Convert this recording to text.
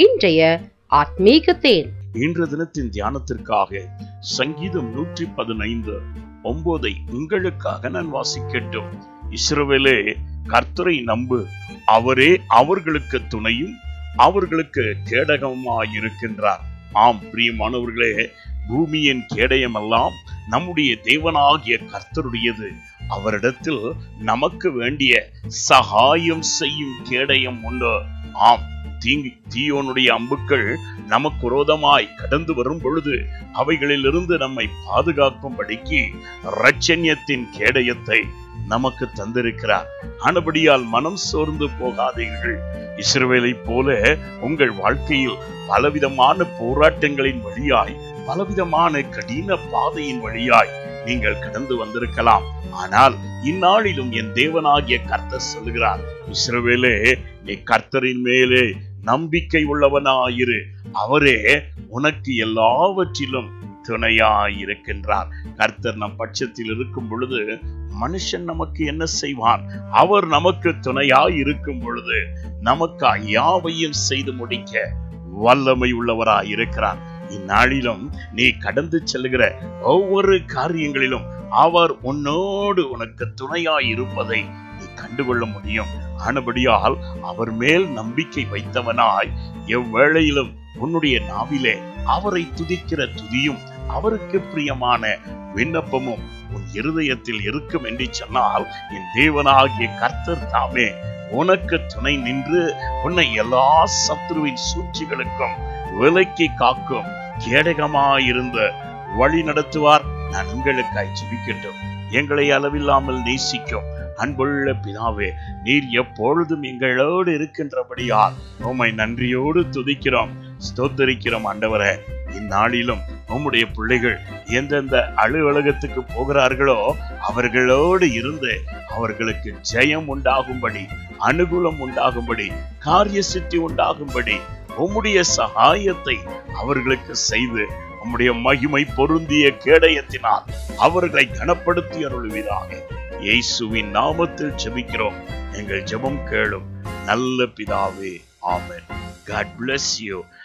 இன்றைய ஆத்மீக தேன் இன்று தினத்தின் தியானத்திற்காக சங்கீதம் நூற்றி பதினைந்து ஒன்பதை உங்களுக்காக நான் வாசிக்கட்டும் இஸ்ரவேலே கர்த்தரை நம்பு அவரே அவர்களுக்கு துணையும் அவர்களுக்கு கேடகமாயிருக்கின்றார் ஆம் பிரியமானவர்களே பூமியின் கேடயமெல்லாம் நம்முடைய தேவனாகிய கர்த்தருடையது அவரிடத்தில் நமக்கு வேண்டிய சகாயம் செய்யும் கேடயம் உண்டு ஆம் தீங்கு தீயோனுடைய அம்புக்கள் நமக்கு விரோதமாய் கடந்து வரும் பொழுது அவைகளிலிருந்து நம்மை பாதுகாக்கும்படிக்கு இரட்சண்யத்தின் கேடயத்தை நமக்கு தந்திருக்கிறார் ஆனபடியால் மனம் சோர்ந்து போகாதீர்கள் இஸ்ரவேலைப் போல உங்கள் வாழ்க்கையில் பலவிதமான போராட்டங்களின் வழியாய் பலவிதமான கடின பாதையின் வழியாய் நீங்கள் கடந்து வந்திருக்கலாம் ஆனால் இந்நாளிலும் என் தேவனாகிய கர்த்தர் சொல்கிறார் இஸ்ரவேலே நீ கர்த்தரின் மேலே நம்பிக்கை உள்ளவனாயிரு அவரே உனக்கு எல்லாவற்றிலும் துணையாயிருக்கின்றார் கர்த்தர் நம் பட்சத்தில் இருக்கும் பொழுது மனுஷன் நமக்கு என்ன செய்வான் அவர் நமக்கு துணையாய் இருக்கும் பொழுது நமக்கு யாவையும் செய்து முடிக்க வல்லமை உள்ளவராய் இருக்கிறார் இந்நாளிலும் நீ கடந்து செல்கிற ஒவ்வொரு காரியங்களிலும் அவர் உன்னோடு உனக்கு துணையாய் இருப்பதை நீ கண்டுகொள்ள முடியும் ஆனபடியால் அவர் மேல் நம்பிக்கை வைத்தவனாய் எவ்வேளையிலும் உன்னுடைய நாவிலே அவரை துதிக்கிற துதியும் அவருக்கு பிரியமான விண்ணப்பமும் உன் இருதயத்தில் இருக்கும் என்று சொன்னால் என் தேவனாகிய கர்த்தர் தாமே உனக்கு துணை நின்று உன்னை எல்லா சத்ருவின் சூழ்ச்சிகளுக்கும் விலக்கி காக்கும் கேடகமாயிருந்த வழி நடத்துவார் நான் உங்களுக்காய் ஜெபிக்கட்டும் எங்களை அளவில்லாமல் நேசிக்கும் அன்புள்ள பிதாவே நீர் எப்பொழுதும் எங்களோடு இருக்கின்றபடியால் உம்மை நன்றியோடு துதிக்கிறோம் ஸ்தோத்தரிக்கிறோம் ஆண்டவரே இந்நாளிலும் உம்முடைய பிள்ளைகள் எந்தெந்த அலுவலகத்துக்கு போகிறார்களோ அவர்களோடு இருந்து அவர்களுக்கு ஜெயம் உண்டாகும்படி அனுகூலம் உண்டாகும்படி காரிய சித்தி உண்டாகும்படி உம்முடைய சகாயத்தை அவர்களுக்கு செய்து உம்முடைய மகிமை பொருந்திய கேடயத்தினால் அவர்களை கனப்படுத்தி அருள்வீராக இயேசுவின் நாமத்தில் ஜெபிக்கிறோம் எங்கள் ஜெபம் கேளும் நல்ல பிதாவே ஆமென் God bless you